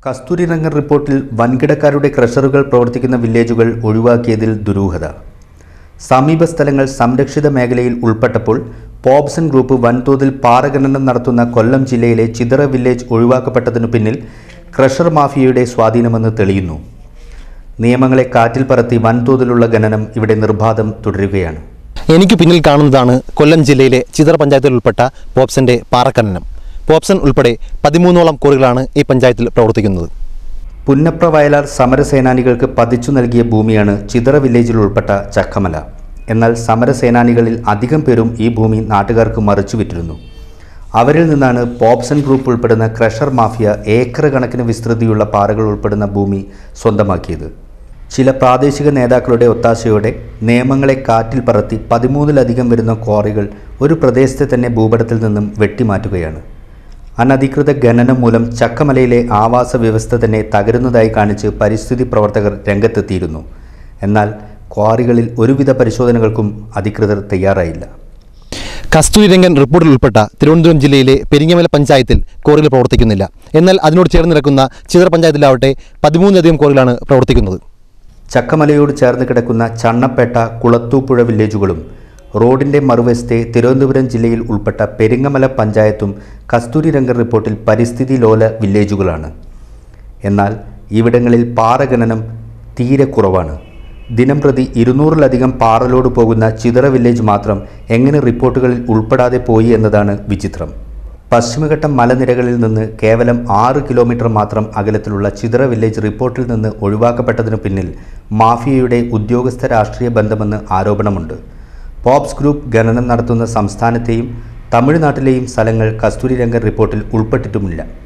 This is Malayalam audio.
കസ്തൂരിരംഗൻ റിപ്പോർട്ടിൽ വൻകിടക്കാരുടെ ക്രഷറുകൾ പ്രവർത്തിക്കുന്ന വില്ലേജുകൾ ഒഴിവാക്കിയതിൽ ദുരൂഹത സമീപ സ്ഥലങ്ങൾ സംരക്ഷിത മേഖലയിൽ ഉൾപ്പെട്ടപ്പോൾ പോബ്സൺ ഗ്രൂപ്പ് വൻതോതിൽ പാറഖനനം നടത്തുന്ന കൊല്ലം ജില്ലയിലെ ചിതറ വില്ലേജ് ഒഴിവാക്കപ്പെട്ടതിനു പിന്നിൽ ക്രഷർ മാഫിയയുടെ സ്വാധീനമെന്ന് തെളിയുന്നു നിയമങ്ങളെ കാറ്റിൽ പറത്തി വൻതോതിലുള്ള ഖനനം ഇവിടെ നിർബാധം തുടരുകയാണ് എനിക്ക് പിന്നിൽ കാണുന്നതാണ് കൊല്ലം ജില്ലയിലെ ചിതർ പഞ്ചായത്തിൽ ഉൾപ്പെട്ട പോപ്സന്റെ പാറഖനനം പോപ്സൺ ഉൾപ്പെടെ പതിമൂന്നോളം കോറികളാണ് ഈ പഞ്ചായത്തിൽ പ്രവർത്തിക്കുന്നത് പുന്നപ്ര വയലാർ സമരസേനാനികൾക്ക് പതിച്ചു നൽകിയ ഭൂമിയാണ് ചിതറ വില്ലേജിൽ ഉൾപ്പെട്ട ചക്കമല എന്നാൽ സമരസേനാനികളിൽ അധികം പേരും ഈ ഭൂമി നാട്ടുകാർക്ക് മറിച്ചു വിറ്റിരുന്നു അവരിൽ നിന്നാണ് പോപ്സൺ ഗ്രൂപ്പ് ഉൾപ്പെടുന്ന ക്രഷർ മാഫിയ ഏക്കർ കണക്കിന് വിസ്തൃതിയുള്ള പാറകൾ ഉൾപ്പെടുന്ന ഭൂമി സ്വന്തമാക്കിയത് ചില പ്രാദേശിക നേതാക്കളുടെ ഒത്താശയോടെ നിയമങ്ങളെ കാറ്റിൽ പറത്തി പതിമൂന്നിലധികം വരുന്ന ക്വാറികൾ ഒരു പ്രദേശത്തെ തന്നെ ഭൂപടത്തിൽ നിന്നും വെട്ടിമാറ്റുകയാണ് അനധികൃത ഖനനം മൂലം ചക്കമലയിലെ ആവാസ വ്യവസ്ഥ തന്നെ തകരുന്നതായി കാണിച്ച് പരിസ്ഥിതി പ്രവർത്തകർ രംഗത്തെത്തിയിരുന്നു എന്നാൽ ക്വാറികളിൽ ഒരുവിധ പരിശോധനകൾക്കും അധികൃതർ തയ്യാറായില്ല കസ്തൂരിരംഗൻ റിപ്പോർട്ടിൽ ഉൾപ്പെട്ട തിരുവനന്തപുരം ജില്ലയിലെ പെരിങ്ങമല പഞ്ചായത്തിൽ കോറികൾ പ്രവർത്തിക്കുന്നില്ല എന്നാൽ അതിനോട് ചേർന്ന് നിൽക്കുന്ന ചിതർ പഞ്ചായത്തിലാവട്ടെ പതിമൂന്നിലധികം കോറികളാണ് പ്രവർത്തിക്കുന്നത് ചക്കമലയോട് ചേർന്ന് കിടക്കുന്ന ചണ്ണപ്പേട്ട കുളത്തൂപ്പുഴ വില്ലേജുകളും റോഡിന്റെ മറുവശത്തെ തിരുവനന്തപുരം ജില്ലയിൽ ഉൾപ്പെട്ട പെരിങ്ങമല പഞ്ചായത്തും കസ്തൂരിരംഗൻ റിപ്പോർട്ടിൽ പരിസ്ഥിതി ലോല വില്ലേജുകളാണ് എന്നാൽ ഇവിടങ്ങളിൽ പാറഖനനം തീരെ കുറവാണ് ദിനം പ്രതി ഇരുന്നൂറിലധികം പാറലോട് പോകുന്ന ചിതറ വില്ലേജ് മാത്രം എങ്ങനെ റിപ്പോർട്ടുകളിൽ ഉൾപ്പെടാതെ പോയി എന്നതാണ് വിചിത്രം പശ്ചിമഘട്ടം മലനിരകളിൽ നിന്ന് കേവലം ആറ് കിലോമീറ്റർ മാത്രം അകലത്തിലുള്ള ചിതറ വില്ലേജ് റിപ്പോർട്ടിൽ നിന്ന് ഒഴിവാക്കപ്പെട്ടതിനു പിന്നിൽ മാഫിയയുടെ ഉദ്യോഗസ്ഥ രാഷ്ട്രീയ ബന്ധമെന്ന് ആരോപണമുണ്ട് പോപ്സ് ഗ്രൂപ്പ് ഖനനം നടത്തുന്ന സംസ്ഥാനത്തെയും തമിഴ്നാട്ടിലെയും സ്ഥലങ്ങൾ കസ്തൂരിരംഗൻ റിപ്പോർട്ടിൽ ഉൾപ്പെട്ടിട്ടുമില്ല